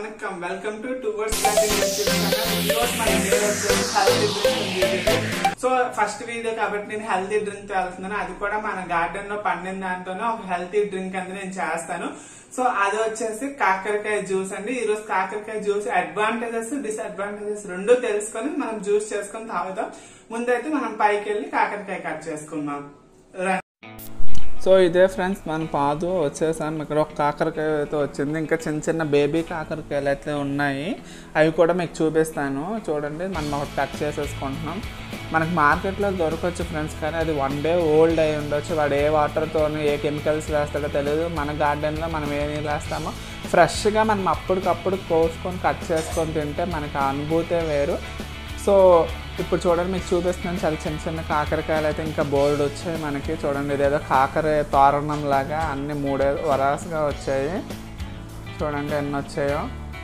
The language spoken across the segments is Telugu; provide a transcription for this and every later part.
వనక్కం వెల్కమ్ టు టువర్డ్స్ ఈ రోజు మన డే వచ్చేసి healthy drink so first video కాబట్టి నేను హెల్తీ డ్రింక్ వెళ్తున్నాను అది కూడా మన గార్డెన్ లో పండిన దాంతోనే ఒక హెల్తీ డ్రింక్ అనేది నేను చేస్తాను సో అది వచ్చేసి కాకరకాయ జ్యూస్ అండి ఈ రోజు కాకరకాయ జ్యూస్ అడ్వాంటేజెస్ డిసడ్వాంటేజెస్ రెండు తెలుసుకొని మనం జ్యూస్ చేసుకొని తాగుదాం ముందైతే మనం పైకి వెళ్ళి కాకరకాయ కట్ చేసుకుందాం రండి. సో ఇదే ఫ్రెండ్స్ మన పాదు వచ్చేసాం ఇక్కడ ఒక కాకరకాయ అయితే వచ్చింది ఇంకా చిన్న చిన్న బేబీ కాకరకాయలు అయితే ఉన్నాయి అవి కూడా మీకు చూపిస్తాను చూడండి మనం ఒకటి కట్ చేసేసుకుంటున్నాం మనకి మార్కెట్లో దొరకవచ్చు ఫ్రెండ్స్ కానీ అది వన్ డే ఓల్డ్ అయి ఉండొచ్చు వాడు ఏ వాటర్తో ఏ కెమికల్స్ వేస్తాడో తెలియదు మన గార్డెన్లో మనం ఏ నీళ్ళు వేస్తామో ఫ్రెష్గా మనం అప్పటికప్పుడు కోసుకొని కట్ చేసుకొని తింటే మనకి ఆ అనుభూతే వేరు సో ఇప్పుడు చూడండి మీకు చూపిస్తున్నాను చాలా చిన్న చిన్న కాకరకాయలు అయితే ఇంకా బోల్డ్ వచ్చాయి మనకి చూడండి ఇదేదో కాకర తోరణం లాగా అన్ని మూడే వరాసగా వచ్చాయి చూడండి ఎన్ని వచ్చాయో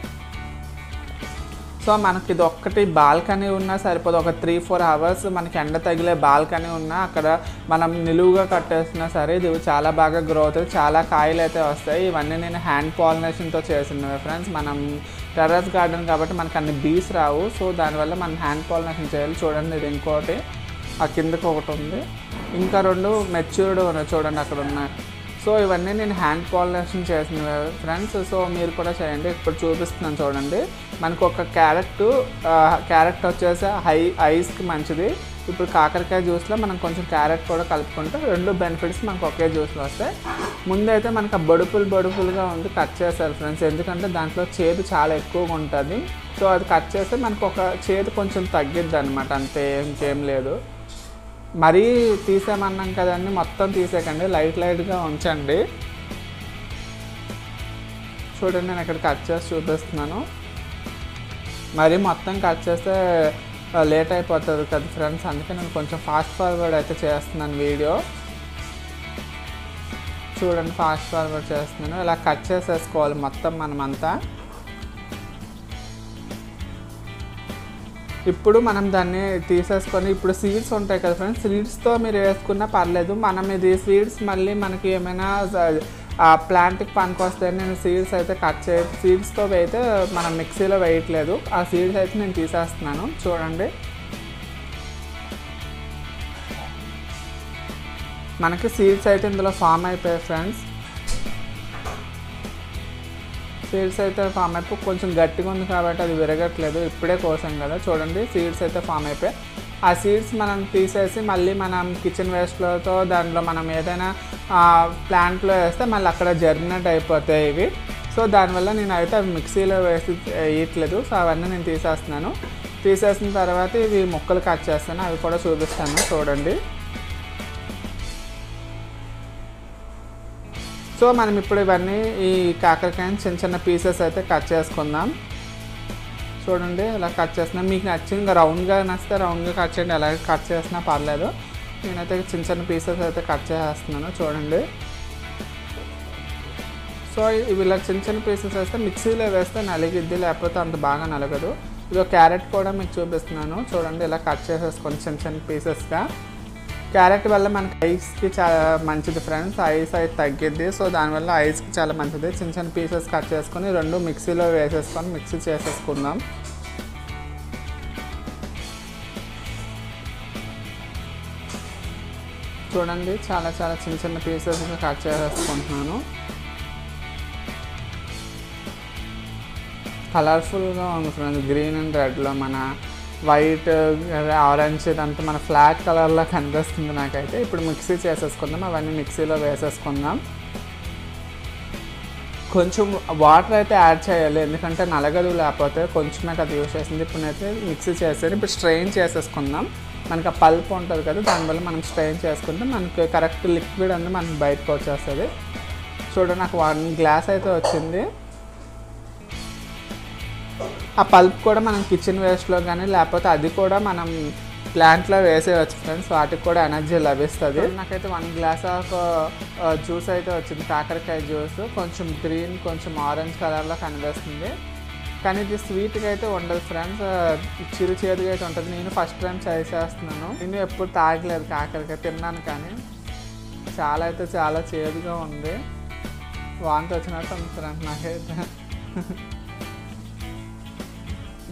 సో మనకి ఇది ఒక్కటి బాల్కనీ ఉన్నా సరిపోదు ఒక త్రీ ఫోర్ అవర్స్ మనకి ఎండ తగిలే బాల్కనీ ఉన్నా అక్కడ మనం నిలువుగా కట్టేసినా సరే ఇది చాలా బాగా గ్రో అవుతుంది చాలా కాయలు అయితే వస్తాయి ఇవన్నీ నేను హ్యాండ్ పాలినేషన్తో చేసినవి ఫ్రెండ్స్ మనం టెర్రస్ గార్డెన్ కాబట్టి మనకు అన్ని బీస్ రావు సో దానివల్ల మనం హ్యాండ్ పాలినేషన్ చేయాలి చూడండి ఇది ఇంకోటి ఆ కిందకి ఒకటి ఉంది ఇంకా రెండు మెచ్యూర్డ్ ఉన్నాయి చూడండి అక్కడ ఉన్నాయి సో ఇవన్నీ నేను హ్యాండ్ పాలినేషన్ చేసిన ఫ్రెండ్స్ సో మీరు కూడా చేయండి ఇప్పుడు చూపిస్తున్నాను చూడండి మనకు ఒక క్యారెట్ క్యారెట్ వచ్చేసి హై ఐస్కి మంచిది ఇప్పుడు కాకరకాయ జ్యూస్లో మనం కొంచెం క్యారెట్ కూడా కలుపుకుంటే రెండు బెనిఫిట్స్ మనకు ఒకే జ్యూస్లో వస్తాయి ముందైతే మనకు ఆ బొడుపులు బొడుపులుగా ఉంది కట్ చేస్తారు ఫ్రెండ్స్ ఎందుకంటే దాంట్లో చేదు చాలా ఎక్కువగా ఉంటుంది సో అది కట్ చేస్తే మనకు ఒక చేదు కొంచెం తగ్గిద్ది అనమాట అంతే ఇంకేం లేదు మరీ తీసామన్నాం కదండి మొత్తం తీసేయకండి లైట్ లైట్గా ఉంచండి చూడండి నేను ఇక్కడ కట్ చేసి చూపిస్తున్నాను మరి మొత్తం కట్ చేస్తే లేట్ అయిపోతుంది కదా ఫ్రెండ్స్ అందుకే నేను కొంచెం ఫాస్ట్ ఫార్వర్డ్ అయితే చేస్తున్నాను వీడియో చూడండి ఫాస్ట్ ఫార్వర్డ్ చేస్తున్నాను ఇలా కట్ చేసేసుకోవాలి మొత్తం మనమంతా ఇప్పుడు మనం దాన్ని తీసేసుకొని ఇప్పుడు సీడ్స్ ఉంటాయి కదా ఫ్రెండ్స్ సీడ్స్తో మీరు వేసుకున్నా పర్లేదు మనం ఇది సీడ్స్ మళ్ళీ మనకి ఏమైనా ఆ ప్లాంట్కి పనికి నేను సీడ్స్ అయితే కట్ చే సీడ్స్తో అయితే మనం మిక్సీలో వేయట్లేదు ఆ సీడ్స్ అయితే నేను తీసేస్తున్నాను చూడండి మనకి సీడ్స్ అయితే ఇందులో ఫామ్ అయిపోయాయి ఫ్రెండ్స్ సీడ్స్ అయితే ఫామ్ అయిపోయి కొంచెం గట్టిగా ఉంది కాబట్టి అది విరగట్లేదు ఇప్పుడే కోసాం కదా చూడండి సీడ్స్ అయితే ఫామ్ అయిపోయాయి ఆ సీడ్స్ మనం తీసేసి మళ్ళీ మనం కిచెన్ వేస్ట్లతో దాంట్లో మనం ఏదైనా ప్లాంట్లో వేస్తే మళ్ళీ అక్కడ జర్మినేట్ అయిపోతాయి ఇవి సో దానివల్ల నేను అయితే అవి మిక్సీలో వేసి వేయట్లేదు సో అవన్నీ నేను తీసేస్తున్నాను తీసేసిన తర్వాత ఇవి ముక్కలు కట్ చేస్తాను అవి కూడా చూపిస్తాను చూడండి సో మనం ఇప్పుడు ఇవన్నీ ఈ కాకరకాయని చిన్న చిన్న పీసెస్ అయితే కట్ చేసుకుందాం చూడండి ఇలా కట్ చేస్తున్నాం మీకు నచ్చింది ఇంకా రౌండ్గా నచ్చితే రౌండ్గా కట్ చేయండి ఎలా కట్ చేసినా పర్లేదు నేనైతే చిన్న చిన్న పీసెస్ అయితే కట్ చేస్తున్నాను చూడండి సో ఇవి ఇలా చిన్న చిన్న పీసెస్ వేస్తే మిక్సీలో వేస్తే నలిగిద్ది లేకపోతే అంత బాగా నలగదు ఇది క్యారెట్ కూడా మీకు చూపిస్తున్నాను చూడండి ఇలా కట్ చేసేసుకొని చిన్న చిన్న పీసెస్గా క్యారెట్ వల్ల మనకి ఐస్కి చాలా మంచిది ఫ్రెండ్స్ ఐస్ అయితే తగ్గిద్ది సో దానివల్ల ఐస్కి చాలా మంచిది చిన్న చిన్న పీసెస్ కట్ చేసుకొని రెండు మిక్సీలో వేసేసుకొని మిక్సీ చేసేసుకుందాం చూడండి చాలా చాలా చిన్న చిన్న పీసెస్ కట్ చేసేసుకుంటున్నాను కలర్ఫుల్గా ఉంది ఫ్రెండ్స్ గ్రీన్ అండ్ రెడ్లో మన వైట్ ఆరెంజ్ ఇదంతా మన ఫ్లాట్ కలర్లో కనిపిస్తుంది నాకైతే ఇప్పుడు మిక్సీ చేసేసుకుందాం అవన్నీ మిక్సీలో వేసేసుకుందాం కొంచెం వాటర్ అయితే యాడ్ చేయాలి ఎందుకంటే నలగదు లేకపోతే కొంచెమే కదా యూస్ చేసింది ఇప్పుడు అయితే మిక్సీ చేసేది ఇప్పుడు స్ట్రెయిన్ చేసేసుకుందాం మనకి ఆ పల్ప్ ఉంటుంది కదా దానివల్ల మనం స్ట్రెయిన్ చేసుకుంటే మనకి కరెక్ట్ లిక్విడ్ అనేది మనకి బయటకు వచ్చేస్తుంది చూడండి నాకు వన్ గ్లాస్ అయితే వచ్చింది ఆ పల్ప్ కూడా మనం కిచెన్ వేస్ట్లో కానీ లేకపోతే అది కూడా మనం ప్లాంట్లో వేసేయచ్చు ఫ్రెండ్స్ వాటికి కూడా ఎనర్జీ లభిస్తుంది నాకైతే వన్ గ్లాస్ ఆఫ్ జ్యూస్ అయితే వచ్చింది కాకరకాయ జ్యూస్ కొంచెం గ్రీన్ కొంచెం ఆరెంజ్ కలర్లో కనిపిస్తుంది కానీ ఇది స్వీట్గా అయితే ఉండదు ఫ్రెండ్స్ చిరు చేదుగా అయితే ఉంటుంది నేను ఫస్ట్ టైం ట్రై చేస్తున్నాను నేను ఎప్పుడు తాగలేదు కాకరకాయ తిన్నాను కానీ చాలా అయితే చాలా చేదుగా ఉంది వాంతి వచ్చినట్టు ఉంది ఫ్రెండ్స్ నాకైతే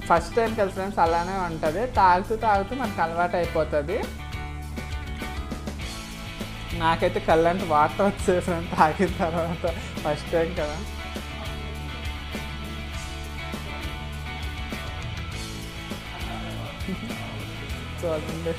ఫస్ట్ టైం కదా ఫ్రెండ్స్ అలానే ఉంటుంది తాగుతూ తాగుతూ మనకు అలవాటు అయిపోతుంది నాకైతే కళ్ళంటే వాటర్ వచ్చేది ఫ్రెండ్స్ తాగిన తర్వాత ఫస్ట్ టైం కదా చూడండి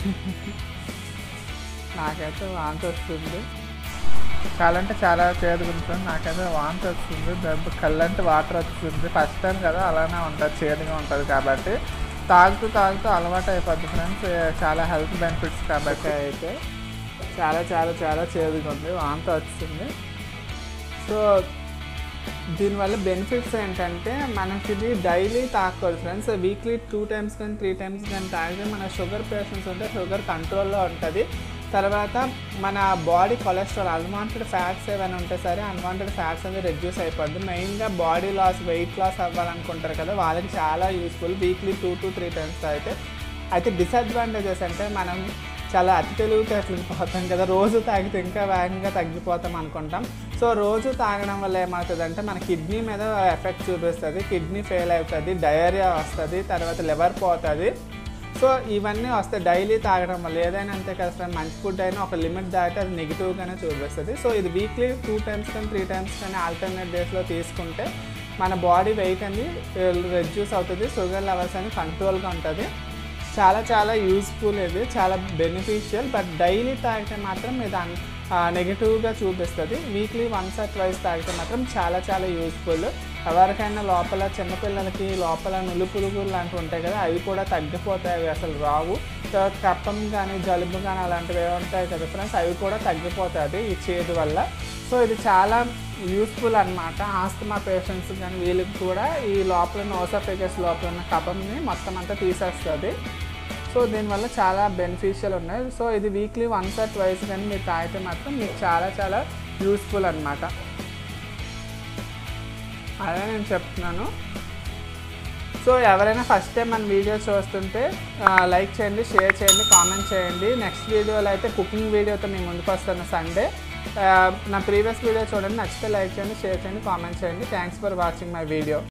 నాకైతే వాంతి వస్తుంది చాలా అంటే చాలా చేదుకుంటుంది నాకైతే వాంతి వస్తుంది దాంతో కళ్ళంటే వాటర్ వస్తుంది ఫస్ట్ టైం కదా అలానే ఉంటుంది చేదుగా ఉంటుంది కాబట్టి తాగుతూ తాగుతూ అలవాటు అయిపోద్ది ఫ్రెండ్స్ చాలా హెల్త్ బెనిఫిట్స్ కాబట్టి అయితే చాలా చాలా చాలా చేదుగా ఉంది వాంతి వస్తుంది సో దీనివల్ల బెనిఫిట్స్ ఏంటంటే మనకి ఇది డైలీ తాగకూడదు ఫ్రెండ్స్ వీక్లీ టూ టైమ్స్ కానీ త్రీ టైమ్స్ కానీ తాగితే మన షుగర్ పేషెంట్స్ ఉంటే షుగర్ కంట్రోల్లో ఉంటుంది తర్వాత మన బాడీ కొలెస్ట్రాల్ అన్వాంటెడ్ ఫ్యాట్స్ ఏమైనా ఉంటే సరే అన్వాంటెడ్ ఫ్యాట్స్ అనేది రెడ్యూస్ అయిపోద్ది మెయిన్గా బాడీ లాస్ వెయిట్ లాస్ అవ్వాలనుకుంటారు కదా వాళ్ళకి చాలా useful weekly two to three times తాగితే అయితే డిసడ్వాంటేజెస్ అంటే మనం చాలా అతి తెలివితేటలకు పోతాం కదా రోజు తాగితే ఇంకా వేగంగా తగ్గిపోతాం అనుకుంటాం సో రోజు తాగడం వల్ల ఏమవుతుందంటే మన కిడ్నీ మీద ఎఫెక్ట్ చూపిస్తుంది కిడ్నీ ఫెయిల్ అవుతుంది డయేరియా వస్తుంది తర్వాత లివర్ పోతుంది సో ఇవన్నీ వస్తాయి డైలీ తాగడం వల్ల ఏదైనా అంతే కదా ఫ్రెండ్ మంచి ఫుడ్ అయినా ఒక లిమిట్ దాటి అది నెగిటివ్గానే చూపిస్తుంది సో ఇది వీక్లీ టూ టైమ్స్ కానీ త్రీ టైమ్స్ కానీ ఆల్టర్నేట్ డేస్లో తీసుకుంటే మన బాడీ వెయిట్ అనేది రెడ్యూస్ అవుతుంది షుగర్ లెవెల్స్ అనేది కంట్రోల్గా ఉంటుంది చాలా చాలా యూస్ఫుల్ ఇది చాలా బెనిఫిషియల్ బట్ డైలీ తాగితే మాత్రం ఇది అన్ నెగిటివ్గా చూపిస్తుంది వీక్లీ వన్స్ ఆర్ ట్వైస్ తాగితే మాత్రం చాలా చాలా యూస్ఫుల్ ఎవరికైనా లోపల చిన్నపిల్లలకి లోపల నులు పురుగులు లాంటివి ఉంటాయి కదా అవి కూడా తగ్గిపోతాయి అవి అసలు రావు తర్వాత కప్పం కానీ జలుబు కానీ అలాంటివి ఏమి ఉంటాయి కదా ఫ్రెండ్స్ అవి కూడా తగ్గిపోతుంది ఈ చేదు వల్ల సో ఇది చాలా యూస్ఫుల్ అనమాట ఆస్తమా పేషెంట్స్ కానీ వీళ్ళకి కూడా ఈ లోపల నోసఫెగస్ లోపల ఉన్న కఫంని మొత్తం అంతా తీసేస్తుంది సో దీనివల్ల చాలా బెనిఫిషియల్ ఉన్నాయి సో ఇది వీక్లీ వన్స్ ఆర్ ట్వైస్ కానీ మీరు తాగితే మాత్రం మీకు చాలా చాలా యూస్ఫుల్ అనమాట అదే నేను చెప్తున్నాను సో ఎవరైనా ఫస్ట్ టైం మన వీడియో చూస్తుంటే లైక్ చేయండి షేర్ చేయండి కామెంట్ చేయండి నెక్స్ట్ వీడియోలో అయితే కుకింగ్ వీడియోతో మేము ముందుకు వస్తాను సండే నా ప్రీవియస్ వీడియో చూడండి నచ్చితే లైక్ చేయండి షేర్ చేయండి కామెంట్ చేయండి thanks for watching my video